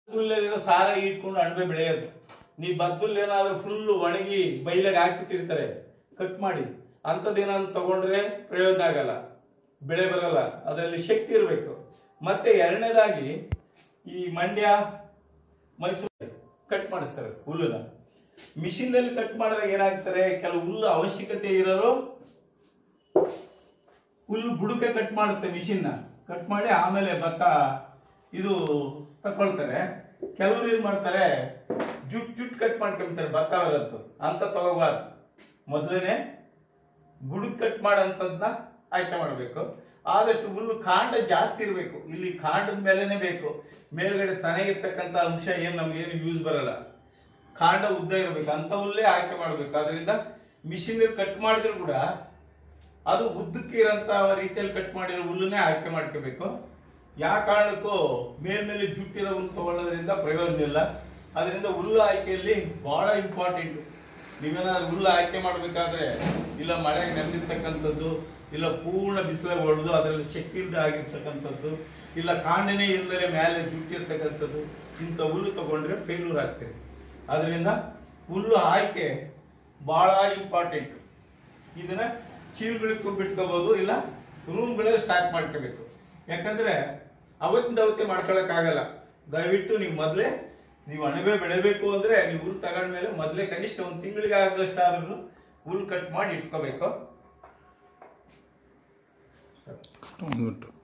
ಹುಲ್ಲಲ್ಲಿರೋ ಸಾರ ಇಟ್ಕೊಂಡು ಅಣಬೆ ಬೆಳೆಯೋದು ನೀ ಬದ್ದುಲ್ ಏನಾದ್ರೂ ಫುಲ್ ಒಣಗಿ ಬೈಲಾಗ ಹಾಕ್ಬಿಟ್ಟಿರ್ತಾರೆ ಕಟ್ ಮಾಡಿ ಅಂಥದ್ದೇನಾದ್ರು ತಗೊಂಡ್ರೆ ಪ್ರಯೋಜನ ಆಗಲ್ಲ ಬೆಳೆ ಬರಲ್ಲ ಅದರಲ್ಲಿ ಶಕ್ತಿ ಇರಬೇಕು ಮತ್ತೆ ಎರಡನೇದಾಗಿ ಈ ಮಂಡ್ಯ ಮೈಸೂರು ಕಟ್ ಮಾಡಿಸ್ತಾರೆ ಹುಲ್ಲನ್ನ ಮಿಷಿನ್ ಅಲ್ಲಿ ಕಟ್ ಮಾಡಿದಾಗ ಏನಾಗ್ತಾರೆ ಕೆಲವು ಹುಲ್ಲು ಅವಶ್ಯಕತೆ ಇರೋರು ಹುಲ್ಲು ಬುಡಕೆ ಕಟ್ ಮಾಡುತ್ತೆ ಮಿಷಿನ್ ಕಟ್ ಮಾಡಿ ಆಮೇಲೆ ಭತ್ತ ಇದು ತಕೊಳ್ತಾರೆ ಕೆಲವರು ಏನ್ ಮಾಡ್ತಾರೆ ಜುಟ್ ಜುಟ್ ಕಟ್ ಮಾಡ್ಕೊಂತಾರೆ ಭತ್ತ ಬರತ್ತು ಅಂತ ತಗೋಬಾರ್ದು ಮೊದಲನೇ ಬುಡಕ್ ಕಟ್ ಮಾಡೋಂಥದ್ನ ಆಯ್ಕೆ ಮಾಡಬೇಕು ಆದಷ್ಟು ಹುಲ್ಲು ಕಾಂಡ ಜಾಸ್ತಿ ಇರಬೇಕು ಇಲ್ಲಿ ಕಾಂಡದ ಮೇಲೆನೆ ಬೇಕು ಮೇಲ್ಗಡೆ ತನಗಿರ್ತಕ್ಕಂಥ ಅಂಶ ಏನು ನಮ್ಗೆ ಏನು ಯೂಸ್ ಬರಲ್ಲ ಕಾಂಡ ಉದ್ದ ಇರಬೇಕು ಅಂತ ಹುಲ್ಲೇ ಆಯ್ಕೆ ಮಾಡಬೇಕು ಅದರಿಂದ ಮಿಷಿನ್ ಕಟ್ ಮಾಡಿದ್ರು ಕೂಡ ಅದು ಉದ್ದಕ್ಕೆ ಇರೋಂಥ ರೀತಿಯಲ್ಲಿ ಕಟ್ ಮಾಡಿರೋ ಹುಲ್ಲನ್ನೇ ಆಯ್ಕೆ ಮಾಡ್ಕೋಬೇಕು ಯಾವ ಕಾರಣಕ್ಕೂ ಮೇಲ್ಮೇಲೆ ಜುಟ್ಟಿರೋ ಹುಲ್ಲು ತಗೊಳ್ಳೋದ್ರಿಂದ ಪ್ರಯೋಜನ ಇಲ್ಲ ಅದರಿಂದ ಹುಲ್ಲು ಆಯ್ಕೆಯಲ್ಲಿ ಬಹಳ ಇಂಪಾರ್ಟೆಂಟ್ ನೀವೇನಾದ್ರೂ ಹುಲ್ಲು ಆಯ್ಕೆ ಮಾಡಬೇಕಾದ್ರೆ ಇಲ್ಲ ಮಳೆಗೆ ನೆಂದಿರ್ತಕ್ಕಂಥದ್ದು ಇಲ್ಲ ಪೂರ್ಣ ಬಿಸಿಲಾಗ ಹೊಡೆದು ಅದರಲ್ಲಿ ಶಕ್ತಿ ಇಲ್ಲದೆ ಆಗಿರ್ತಕ್ಕಂಥದ್ದು ಇಲ್ಲ ಕಾಂಡನೇ ಇಲ್ಲದೆ ಮೇಲೆ ಜುಟ್ಟಿರ್ತಕ್ಕಂಥದ್ದು ಇಂಥ ಹುಲ್ಲು ತಗೊಂಡ್ರೆ ಫೇಲ್ಯೂರ್ ಆಗ್ತದೆ ಅದರಿಂದ ಹುಲ್ಲು ಆಯ್ಕೆ ಬಹಳ ಇಂಪಾರ್ಟೆಂಟ್ ಇದನ್ನ ಚೀಲಗಳಿಗೆ ತುಂಬಿಟ್ಕೋಬಹುದು ಇಲ್ಲ ರೂಮ್ಗಳಲ್ಲಿ ಸ್ಟಾಕ್ ಮಾಡ್ಕೋಬೇಕು ಯಾಕಂದ್ರೆ ಅವತ್ತಿಂದ ಅವತ್ತೇ ಮಾಡ್ಕೊಳಕ್ಕಾಗಲ್ಲ ದಯವಿಟ್ಟು ನೀವು ಮೊದಲೇ ನೀವು ಅಣಬೆ ಬೆಳಿಬೇಕು ಅಂದ್ರೆ ನೀವು ಹುಲ್ ತಗೊಂಡ್ಮೇಲೆ ಮೊದಲೇ ಕನಿಷ್ಠ ಒಂದು ತಿಂಗಳಿಗೆ ಆಗದಷ್ಟು ಆದ್ರೂ ಹುಲ್ ಕಟ್ ಮಾಡಿ ಇಟ್ಕೋಬೇಕು ಒಂದು